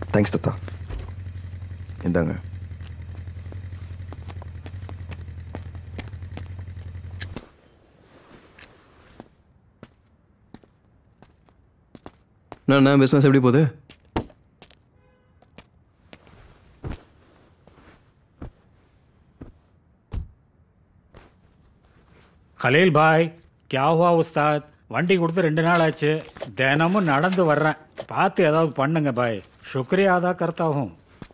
Thanks Datta இந்தாங்க என்ன business எப்படி போகுது கலீல் பாய் கியா ஹுவா உஸ்தாத் வண்டி கொடுத்து ரெண்டு நாள் ஆச்சு தினமும் நடந்து வர்றேன் பார்த்து ஏதாவது பண்ணுங்க பாய் சுக்ரியா அதா கர்த்தா ஹூம்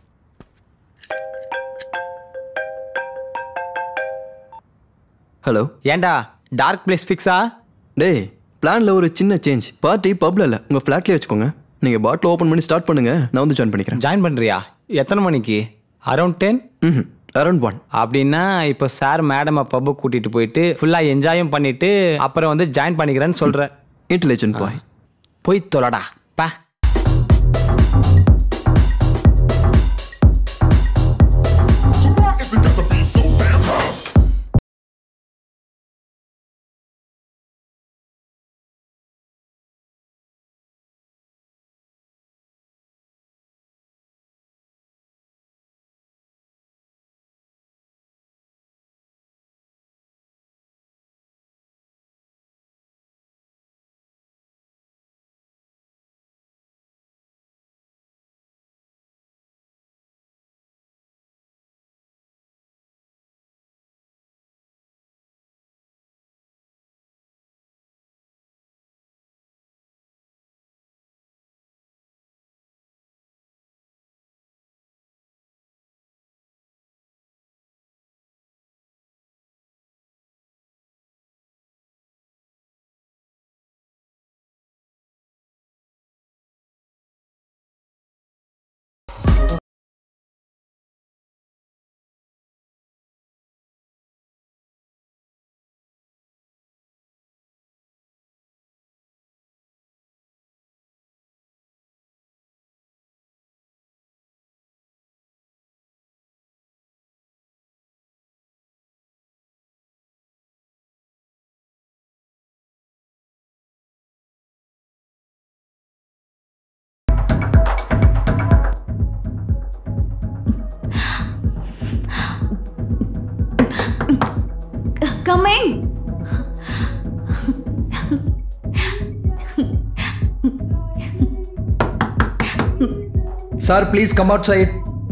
ஹலோ ஏன்டா டார்க் பிளேஸ் ஃபிக்ஸா டேய் பிளானில் ஒரு சின்ன சேஞ்ச் பார்ட்டி பப்ல இல்லை உங்கள் ஃப்ளாட்லேயே வச்சுக்கோங்க நீங்கள் பாட்டில் ஓப்பன் பண்ணி ஸ்டார்ட் பண்ணுங்க நான் வந்து ஜாயின் பண்ணிக்கிறேன் ஜாயின் பண்ணுறியா எத்தனை மணிக்கு around ten hmm around one அப்படின்னா இப்போ சார் மேடமை பப்பு கூட்டிட்டு போயிட்டு ஃபுல்லாக என்ஜாயும் பண்ணிட்டு அப்புறம் வந்து ஜாயின் பண்ணிக்கிறேன்னு சொல்ற இன்டெலிஜென்ட் பாய் போய் தொலைடா பா Come in. Sir, please come outside.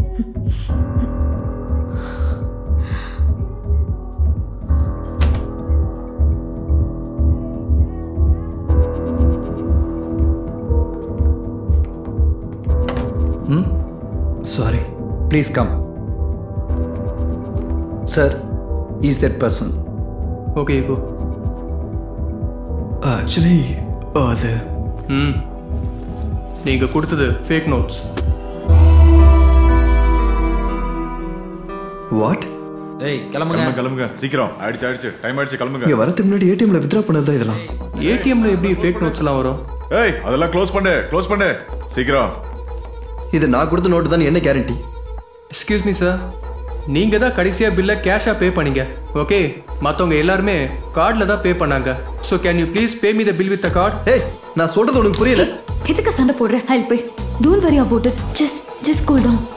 Sorry Please come. Sir, is that person? Okay go actually அது ம் நீங்கள் கொடுத்தது ஃபேக் நோட்ஸ் வாட் ஏய் கிளம்புங்க கிளம்புங்க கிளம்புங்க சீக்கிரம் ஆயிடுச்சு ஆயிடுச்சு டைம் ஆயிடுச்சு கிளம்புங்க இங்கே வரதுக்கு முன்னாடி ஏடிஎம்ல வித்ரா பண்ணது தான் இதெல்லாம் ஏடிஎம்ல எப்படி ஃபேக் நோட்ஸ்லாம் வரும் ஏய் அதெல்லாம் க்ளோஸ் பண்ணு க்ளோஸ் பண்ணு சீக்கிரம் இது நான் கொடுத்த நோட்டு தான் என்ன கேரண்டி எக்ஸ்கியூஸ் மீ சார் நீங்கள் தான் கடைசியாக பில்லை கேஷாக பே பண்ணீங்க ஓகே மற்றவங்க எல்லாருமே கார்டில் தான் பே பண்ணாங்க so can you please pay me the bill with the card ஏய் நான் சொல்றது உனக்கு புரியல எதுக்கு சண்டை போடுற help don't worry about it just just cool down